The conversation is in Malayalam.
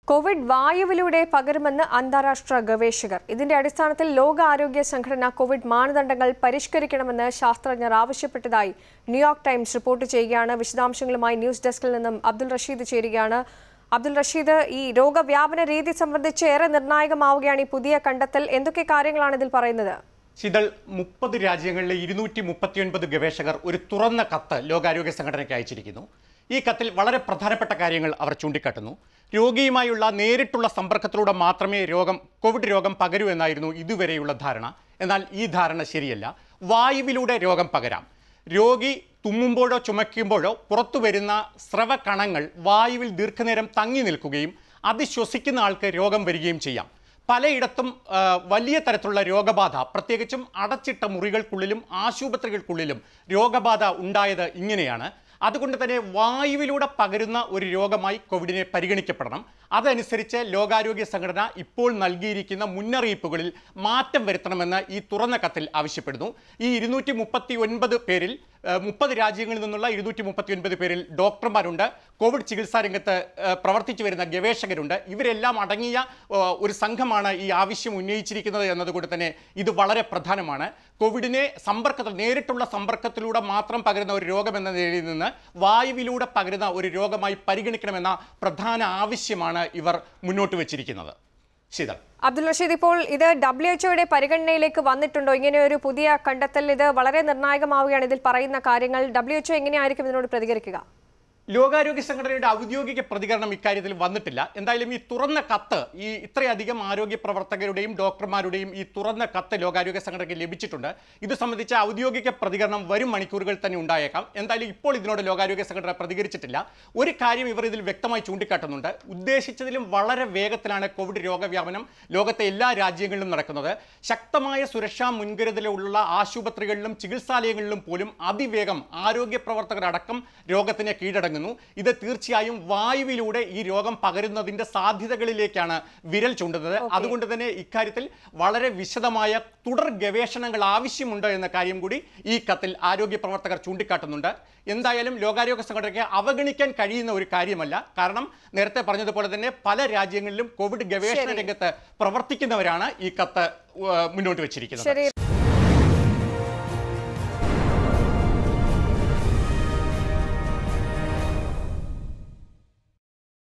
കോവിഡ് വായുവിലൂടെ പകരുമെന്ന് അന്താരാഷ്ട്ര ഗവേഷകർ ഇതിന്റെ അടിസ്ഥാനത്തിൽ ലോകാരോഗ്യ സംഘടന കോവിഡ് മാനദണ്ഡങ്ങൾ പരിഷ്കരിക്കണമെന്ന് ശാസ്ത്രജ്ഞർ ആവശ്യപ്പെട്ടതായി ന്യൂയോർക്ക് ടൈംസ് റിപ്പോർട്ട് ചെയ്യുകയാണ് വിശദാംശങ്ങളുമായി ന്യൂസ് ഡെസ്കിൽ നിന്നും അബ്ദുൾ റഷീദ് ചേരുകയാണ് അബ്ദുൾ റഷീദ് ഈ രോഗവ്യാപന രീതി സംബന്ധിച്ച് ഏറെ നിർണായകമാവുകയാണ് ഈ പുതിയ കണ്ടെത്തൽ എന്തൊക്കെ കാര്യങ്ങളാണ് ഇതിൽ പറയുന്നത് ശീതൾ മുപ്പത് രാജ്യങ്ങളിലെ ഇരുന്നൂറ്റി മുപ്പത്തിയൊൻപത് ഗവേഷകർ ഒരു തുറന്ന കത്ത് ലോകാരോഗ്യ സംഘടനയ്ക്ക് അയച്ചിരിക്കുന്നു ഈ കത്തിൽ വളരെ പ്രധാനപ്പെട്ട കാര്യങ്ങൾ അവർ ചൂണ്ടിക്കാട്ടുന്നു രോഗിയുമായുള്ള നേരിട്ടുള്ള സമ്പർക്കത്തിലൂടെ മാത്രമേ രോഗം കോവിഡ് രോഗം പകരൂ എന്നായിരുന്നു ഇതുവരെയുള്ള ധാരണ എന്നാൽ ഈ ധാരണ ശരിയല്ല വായുവിലൂടെ രോഗം പകരാം രോഗി തുമ്മുമ്പോഴോ ചുമയ്ക്കുമ്പോഴോ പുറത്തു വരുന്ന സ്രവകണങ്ങൾ വായുവിൽ ദീർഘനേരം തങ്ങി നിൽക്കുകയും അത് ശ്വസിക്കുന്ന ആൾക്ക് രോഗം വരികയും ചെയ്യാം പലയിടത്തും ആ, വലിയ തരത്തിലുള്ള രോഗബാധ പ്രത്യേകിച്ചും അടച്ചിട്ട മുറികൾക്കുള്ളിലും ആശുപത്രികൾക്കുള്ളിലും രോഗബാധ ഉണ്ടായത് ഇങ്ങനെയാണ് അതുകൊണ്ട് തന്നെ വായുവിലൂടെ പകരുന്ന ഒരു രോഗമായി കോവിഡിനെ പരിഗണിക്കപ്പെടണം അതനുസരിച്ച് ലോകാരോഗ്യ സംഘടന ഇപ്പോൾ നൽകിയിരിക്കുന്ന മുന്നറിയിപ്പുകളിൽ മാറ്റം വരുത്തണമെന്ന് ഈ തുറന്ന കത്തിൽ ആവശ്യപ്പെടുന്നു ഈ ഇരുന്നൂറ്റി മുപ്പത്തി ഒൻപത് പേരിൽ മുപ്പത് രാജ്യങ്ങളിൽ നിന്നുള്ള ഇരുന്നൂറ്റി മുപ്പത്തി ഒൻപത് പേരിൽ ഡോക്ടർമാരുണ്ട് കോവിഡ് ചികിത്സാ രംഗത്ത് ഏഹ്, പ്രവർത്തിച്ചു വരുന്ന ഗവേഷകരുണ്ട് ഇവരെല്ലാം അടങ്ങിയ ഏഹ്, ഒരു സംഘമാണ് ഈ ആവശ്യം ഉന്നയിച്ചിരിക്കുന്നത് എന്നതുകൊണ്ട് തന്നെ ഇത് വളരെ പ്രധാനമാണ് കോവിഡിനെ സമ്പർക്കത്തിൽ നേരിട്ടുള്ള സമ്പർക്കത്തിലൂടെ മാത്രം പകരുന്ന ഒരു രോഗമെന്ന നിലയിൽ നിന്ന് വായുവിലൂടെ പകരുന്ന ഒരു രോഗമായി പരിഗണിക്കണമെന്ന പ്രധാന ആവശ്യമാണ് ഇവർ മുന്നോട്ട് വെച്ചിരിക്കുന്നത് ശീതൾ അബ്ദുൾ റഷീദ് ഇപ്പോൾ ഇത് ഡബ്ല്യു എച്ച്ഒയുടെ പരിഗണനയിലേക്ക് വന്നിട്ടുണ്ടോ ഇങ്ങനെ ഒരു പുതിയ കണ്ടെത്തൽ ഇത് വളരെ നിർണായകമാവുകയാണ് ഇതിൽ പറയുന്ന കാര്യങ്ങൾ ഡബ്ല്യു എച്ച്ഒ എങ്ങനെയായിരിക്കും ഇതിനോട് പ്രതികരിക്കുക ലോകാരോഗ്യ സംഘടനയുടെ ഔദ്യോഗിക പ്രതികരണം ഇക്കാര്യത്തിൽ വന്നിട്ടില്ല എന്തായാലും ഈ തുറന്ന കത്ത് ഈ ഇത്രയധികം ആരോഗ്യ പ്രവർത്തകരുടെയും ഡോക്ടർമാരുടെയും ഈ തുറന്ന കത്ത് ലോകാരോഗ്യ സംഘടനയ്ക്ക് ലഭിച്ചിട്ടുണ്ട് ഇത് സംബന്ധിച്ച ഔദ്യോഗിക പ്രതികരണം വരും മണിക്കൂറുകൾ തന്നെ ഉണ്ടായേക്കാം എന്തായാലും ഇപ്പോൾ ഇതിനോട് ലോകാരോഗ്യ സംഘടന പ്രതികരിച്ചിട്ടില്ല ഒരു കാര്യം ഇവർ ഇതിൽ വ്യക്തമായി ചൂണ്ടിക്കാട്ടുന്നുണ്ട് ഉദ്ദേശിച്ചതിലും വളരെ വേഗത്തിലാണ് കോവിഡ് രോഗവ്യാപനം ലോകത്തെ എല്ലാ രാജ്യങ്ങളിലും നടക്കുന്നത് ശക്തമായ സുരക്ഷാ മുൻകരുതലുള്ള ആശുപത്രികളിലും ചികിത്സാലയങ്ങളിലും പോലും അതിവേഗം ആരോഗ്യ പ്രവർത്തകരടക്കം രോഗത്തിനെ കീഴടങ്ങുന്നു ഇത് തീർച്ചയായും വായുവിലൂടെ ഈ രോഗം പകരുന്നതിന്റെ സാധ്യതകളിലേക്കാണ് വിരൽ ചൂണ്ടുന്നത് അതുകൊണ്ട് തന്നെ ഇക്കാര്യത്തിൽ വളരെ വിശദമായ തുടർ ഗവേഷണങ്ങൾ ആവശ്യമുണ്ട് എന്ന കാര്യം കൂടി ഈ കത്തിൽ ആരോഗ്യ പ്രവർത്തകർ ചൂണ്ടിക്കാട്ടുന്നുണ്ട് എന്തായാലും ലോകാരോഗ്യ സംഘടനയ്ക്ക് അവഗണിക്കാൻ കഴിയുന്ന ഒരു കാര്യമല്ല കാരണം നേരത്തെ പറഞ്ഞതുപോലെ തന്നെ പല രാജ്യങ്ങളിലും കോവിഡ് ഗവേഷണ ശരി. രംഗത്ത് പ്രവർത്തിക്കുന്നവരാണ് ഈ കത്ത് ഏഹ്, മുന്നോട്ട് വെച്ചിരിക്കുന്നത് ശരി